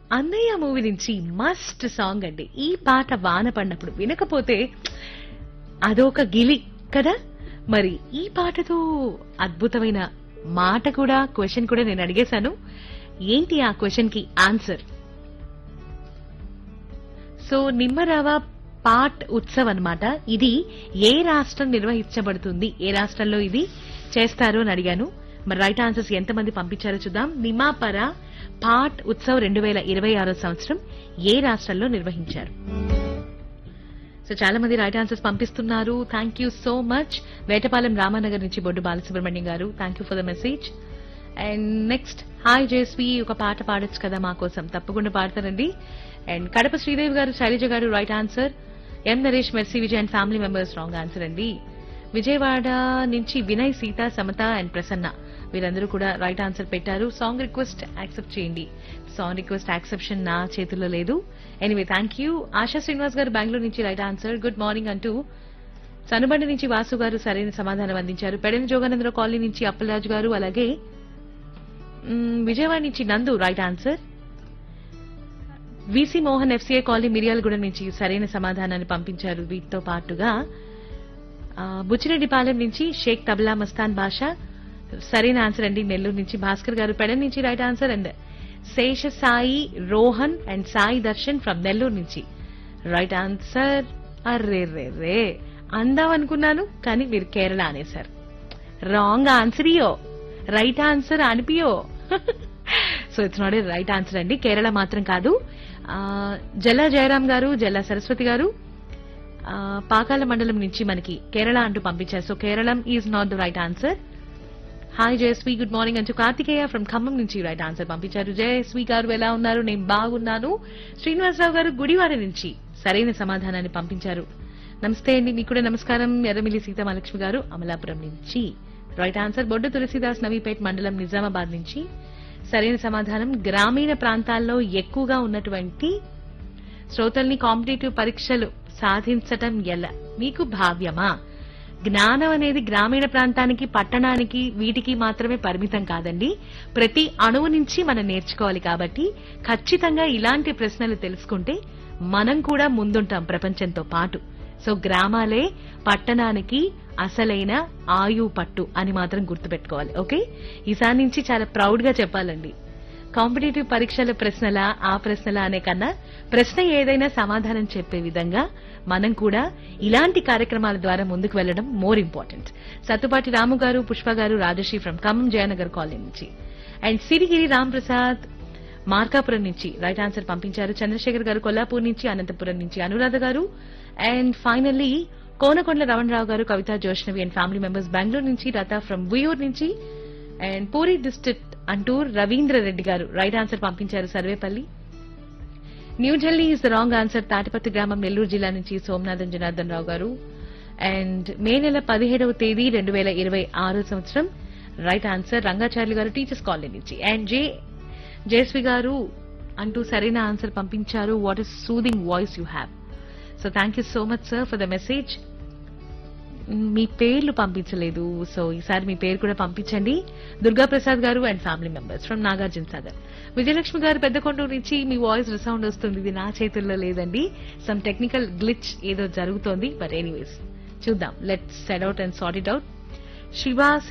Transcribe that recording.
అన్నయ్య మూవీ నుంచి must song అండి ఈ పాట వాన పడినప్పుడు వినకపోతే అదొక గిలి కదా మరి ఈ పాటతో అద్భుతమైన మాట కూడా క్వశ్చన్ కూడా నేను అడిగేశాను ఏంటి ఆ క్వశ్చన్ కి ఆన్సర్ సో నిమ్మరవ పాట్ ఉత్సవ్ అన్నమాట ఇది ఏ రాష్ట్రం నిర్వహించబడుతుంది ఏ రాష్ట్రంలో ఇది చేస్తారు అని అడిగాను మరి రైట్ ఆన్సర్స్ ఎంతమంది పంపించారో చూద్దాం నిమాపర పాట్ ఉత్సవ్ రెండు వేల ఇరవై ఆరో సంవత్సరం ఏ రాష్ట్రంలో నిర్వహించారు సో చాలా మంది రైట్ ఆన్సర్స్ పంపిస్తున్నారు thank you so much Vetapalem Ramanagar నుంచి Boddu Balasubrahmanyam garu thank you for the message and next hi జేస్వి ఒక పాట పాడొచ్చు కదా మా కోసం తప్పకుండా పాడతారండి and Kadapa Sridevi garu Shailaja garu right answer M Naresh Mercy Vijay and family members wrong answer అండి విజయవాడ నుంచి వినయ్ సీత సమత అండ్ ప్రసన్న వీరందరూ కూడా రైట్ ఆన్సర్ పెట్టారు సాంగ్ రిక్వెస్ట్ యాక్సెప్ట్ చేయండి సాంగ్ రిక్వెస్ట్ యాక్సెప్షన్ నా చేతుల్లో లేదు anyway thank you Asha Srinivas garu Bengaluru నుంచి రైట్ ఆన్సర్ గుడ్ మార్నింగ్ అంటూ సనుబండి నుంచి వాసు గారు సరైన సమాధానం అందించారు పెడన జోగానందరావు కాలనీ నుంచి అప్పలరాజు గారు అలాగే మ్, విజయవాడ నుంచి Nandu right answer V C Mohan FCA colony Miryalaguda నుంచి సరైన సమాధానాన్ని పంపించారు వీటితో పాటుగా ఆ, బుచ్చిరెడ్డిపాలెం నుంచి షేక్ తబలా మస్తాన్ బాషా సరైన ఆన్సర్ అండి నెల్లూరు నుంచి భాస్కర్ గారు పెడన్ నుంచి right answer and Sesha Sai Rohan and Sai Darshan from Nellore నుంచి రైట్ ఆన్సర్ అర్రే రే రే అందాం అనుకున్నాను కానీ మీరు కేరళ అనేసారు రాంగ్ ఆన్సర్ ఇయో రైట్ ఆన్సర్ అనిపియో so it's not a right answer అండి కేరళ మాత్రం కాదు ఆ, జల జయరాం గారు జల సరస్వతి గారు ఆ, పాకాల మండలం నుంచి మనకి కేరళ అంటూ పంపించారు so Keralam is not the right answer hi Jayasree good morning అంటూ కార్తికేయ ఫ్రమ్ ఖమ్మం నుంచి రైట్ ఆన్సర్ పంపించారు జయశ్రీ గారు ఎలా ఉన్నారు నేను బాగున్నాను శ్రీనివాసరావు గారు గుడివాడ నుంచి సరైన సమాధానాన్ని పంపించారు నమస్తే అండి మీకు కూడా నమస్కారం ఎర్రమిల్లి సీతామహాలక్ష్మి గారు అమలాపురం నుంచి రైట్ ఆన్సర్ బొడ్డు తులసిదాస్ నవీపేట్ మండలం నిజామాబాద్ నుంచి సరైన సమాధానం గ్రామీణ ప్రాంతాల్లో ఎక్కువగా ఉన్నటువంటి శ్రోతల్ని కాంపిటేటివ్ పరీక్షలు సాధించటం ఎలా మీకు భావ్యమా జ్ఞానం అనేది గ్రామీణ ప్రాంతానికి పట్టణానికి వీటికి మాత్రమే పరిమితం కాదండి ప్రతి అణువు నుంచి మనం నేర్చుకోవాలి కాబట్టి ఖచ్చితంగా ఇలాంటి ప్రశ్నలు తెలుసుకుంటే మనం కూడా ముందుంటాం ప్రపంచంతో పాటు సో గ్రామాలే పట్టణానికి అసలైన ఆయు పట్టు అని మాత్రం గుర్తుపెట్టుకోవాలి ఓకే ఈసారి నుంచి చాలా ప్రౌడ్ గా చెప్పాలండి కాంపిటేటివ్ పరీక్షల ప్రశ్నల ఆ ప్రశ్నల అనే కన్నా ప్రశ్న ఏదైనా సమాధానం చెప్పే విధంగా మనం కూడా ఇలాంటి కార్యక్రమాల ద్వారా ముందుకు వెళ్లడం more important సత్తుపాటి Ramu garu Pushpa garu Rajasree from Khammam Jayanagar colony నుంచి అండ్ సిరిగిరి రామ్ ప్రసాద్ మార్కాపురం నుంచి రైట్ ఆన్సర్ పంపించారు చంద్రశేఖర్ గారు కొల్లాపూర్ నుంచి అనంతపురం నుంచి అనురాధ గారు and finally Konakondala Ramanarao garu Kavitha Joshnavi and family members Bengaluru నుంచి లతా ఫ్రమ్ ఉయూర్ నుంచి అండ్ పూరి డిస్ట్రిక్ట్ అంటూ రవీంద్ర రెడ్డి గారు రైట్ ఆన్సర్ పంపించారు Sarvepalli New Delhi is the wrong answer Tatipatti గ్రామం నెల్లూరు జిల్లా నుంచి సోమనాథన్ జనార్దన్ రావు గారు అండ్ మే నెల పదిహేడవ తేదీ రెండు వేల ఇరవై ఆరో సంవత్సరం right answer Rangacharyulu garu teachers colony నుంచి అండ్ జే జయశ్రీ గారు అంటూ సరైన ఆన్సర్ పంపించారు what is soothing voice you have so thank you so much sir for the message మీ పేర్లు పంపించలేదు సో ఈసారి మీ పేరు కూడా పంపించండి Durga Prasad garu and family members from Nagarjuna Sagar Vijayalakshmi garu Peddakonduru నుంచి మీ వాయిస్ రిసౌండ్ వస్తుంది ఇది నా చేతుల్లో లేదండి సమ్ టెక్నికల్ గ్లిచ్ ఏదో జరుగుతోంది బట్ ఎనీవేస్ చూద్దాం let's set out and sort it out Shiva